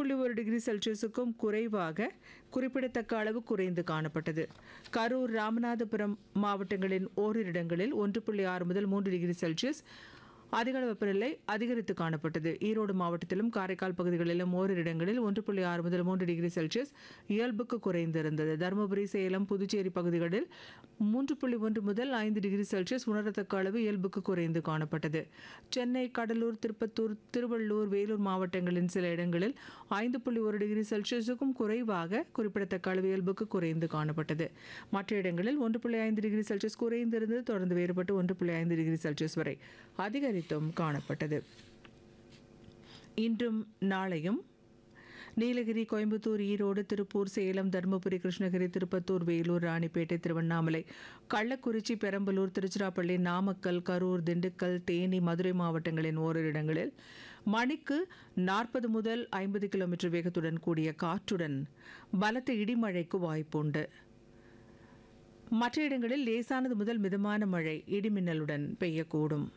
புள்ளி ஒரு டிகிரி செல்சியஸுக்கும் குறைவாக குறிப்பிடத்தக்க அளவு குறைந்து காணப்பட்டது கரூர் ராமநாதபுரம் மாவட்டங்களின் ஓரிரு இடங்களில் ஒன்று புள்ளி ஆறு முதல் மூன்று டிகிரி செல்சியஸ் அதிகளவு வெப்பநிலை அதிகரித்து காணப்பட்டது ஈரோடு மாவட்டத்திலும் காரைக்கால் பகுதிகளிலும் ஓரிரு இடங்களில் ஒன்று புள்ளி ஆறு முதல் மூன்று டிகிரி செல்சியஸ் இயல்புக்கு குறைந்திருந்தது தருமபுரி சேலம் புதுச்சேரி பகுதிகளில் மூன்று புள்ளி ஒன்று முதல் ஐந்து டிகிரி செல்சியஸ் உணரத்தக்க அளவு இயல்புக்கு குறைந்து காணப்பட்டது சென்னை கடலூர் திருப்பத்தூர் திருவள்ளூர் வேலூர் மாவட்டங்களின் சில இடங்களில் ஐந்து புள்ளி ஒரு டிகிரி செல்சியஸுக்கும் குறைவாக குறிப்பிடத்தக்க அளவு இயல்புக்கு குறைந்து காணப்பட்டது மற்ற இடங்களில் ஒன்று புள்ளி ஐந்து டிகிரி செல்சியஸ் குறைந்திருந்தது தொடர்ந்து வேறுபட்டு ஒன்று புள்ளி ஐந்து டிகிரி செல்சியஸ் வரை அதிகரித்தும் காணப்பட்டது இன்றும் நாளையும் நீலகிரி கோயம்புத்தூர் ஈரோடு திருப்பூர் சேலம் தருமபுரி கிருஷ்ணகிரி திருப்பத்தூர் வேலூர் ராணிப்பேட்டை திருவண்ணாமலை கள்ளக்குறிச்சி பெரம்பலூர் திருச்சிராப்பள்ளி நாமக்கல் கரூர் திண்டுக்கல் தேனி மதுரை மாவட்டங்களின் ஓரிரு இடங்களில் மணிக்கு நாற்பது முதல் ஐம்பது கிலோமீட்டர் வேகத்துடன் கூடிய காற்றுடன் பலத்த இடிமழைக்கு வாய்ப்புண்டு மற்ற இடங்களில் லேசானது முதல் மிதமான மழை இடிமின்னலுடன் பெய்யக்கூடும்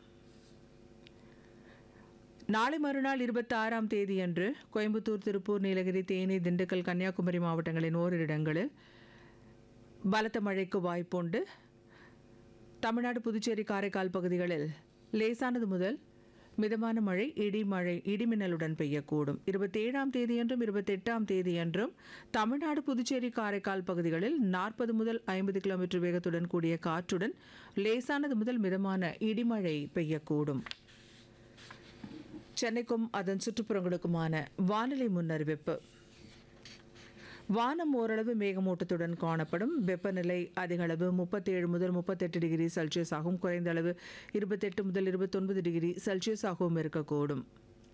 நாளை மறுநாள் இருபத்தி ஆறாம் தேதியன்று கோயம்புத்தூர் திருப்பூர் நீலகிரி தேனி திண்டுக்கல் கன்னியாகுமரி மாவட்டங்களின் ஓரிரு இடங்களில் பலத்த மழைக்கு வாய்ப்புண்டு தமிழ்நாடு புதுச்சேரி காரைக்கால் பகுதிகளில் லேசானது முதல் மிதமான மழை இடி மழை இடிமின்னலுடன் பெய்யக்கூடும் இருபத்தேழாம் தேதியன்றும் இருபத்தெட்டாம் தேதியன்றும் தமிழ்நாடு புதுச்சேரி காரைக்கால் பகுதிகளில் நாற்பது முதல் ஐம்பது கிலோமீட்டர் வேகத்துடன் கூடிய காற்றுடன் லேசானது முதல் மிதமான இடிமழை பெய்யக்கூடும் சென்னைக்கும் அதன் சுற்றுப்புறங்களுக்குமான வானிலை முன்னறிவிப்பு வானம் ஓரளவு மேகமூட்டத்துடன் காணப்படும் வெப்பநிலை அதிக அளவு முப்பத்தேழு முதல் முப்பத்தெட்டு டிகிரி செல்சியஸ் ஆகும் குறைந்த அளவு இருபத்தெட்டு முதல் இருபத்தொன்பது டிகிரி செல்சியஸ் ஆகவும் இருக்கக்கூடும்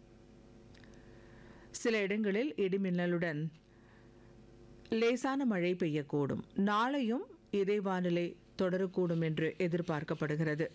சில இடங்களில் இடிமின்னலுடன் லேசான மழை பெய்யக்கூடும் நாளையும் இதே வானிலை தொடரக்கூடும் என்று எதிர்பார்க்கப்படுகிறது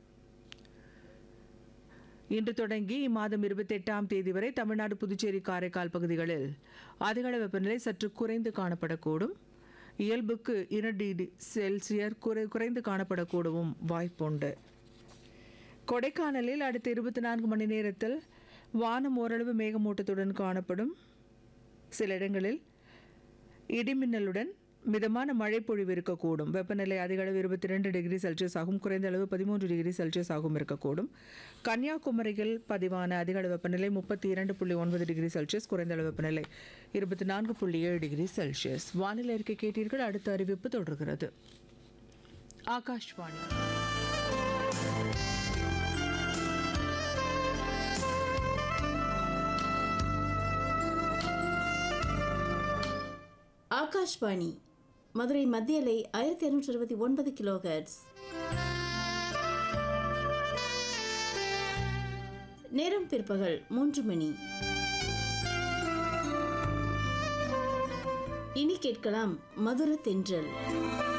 இன்று தொடங்கி இம்மாதம் இருபத்தெட்டாம் தேதி வரை தமிழ்நாடு புதுச்சேரி காரைக்கால் பகுதிகளில் அதிகள வெப்பநிலை சற்று குறைந்து காணப்படக்கூடும் இயல்புக்கு இரண்டு டிகிரி செல்சியர் குறை குறைந்து காணப்படக்கூடவும் வாய்ப்புண்டு கொடைக்கானலில் அடுத்த இருபத்தி நான்கு மணி நேரத்தில் வானம் ஓரளவு மேகமூட்டத்துடன் காணப்படும் சில இடங்களில் இடிமின்னலுடன் மிதமான மழை பொழிவு இருக்கக்கூடும் வெப்பநிலை அதிக அளவு இருபத்தி ரெண்டு டிகிரி செல்சியஸ் ஆகும் குறைந்த அளவு பதிமூன்று டிகிரி செல்சியஸ் ஆகும் இருக்கக்கூடும் கன்னியாகுமரியில் பதிவான அதிக அளவு வெப்பநிலை முப்பத்தி இரண்டு புள்ளி ஒன்பது டிகிரி செல்சியஸ் குறைந்த அளவு வெப்பநிலை இருபத்தி நான்கு புள்ளி ஏழு டிகிரி செல்சியஸ் வானிலை அறிக்கை கேட்டீர்கள் அடுத்த அறிவிப்பு தொடர்கிறது ஆகாஷ்வாணி ஆகாஷ்வாணி மதுரை மத்தியலை ஆயிரத்தி இருநூற்றி அறுபத்தி ஒன்பது கிலோ நேரம் பிற்பகல் மூன்று மணி இனி கேட்கலாம் மதுர தென்றல்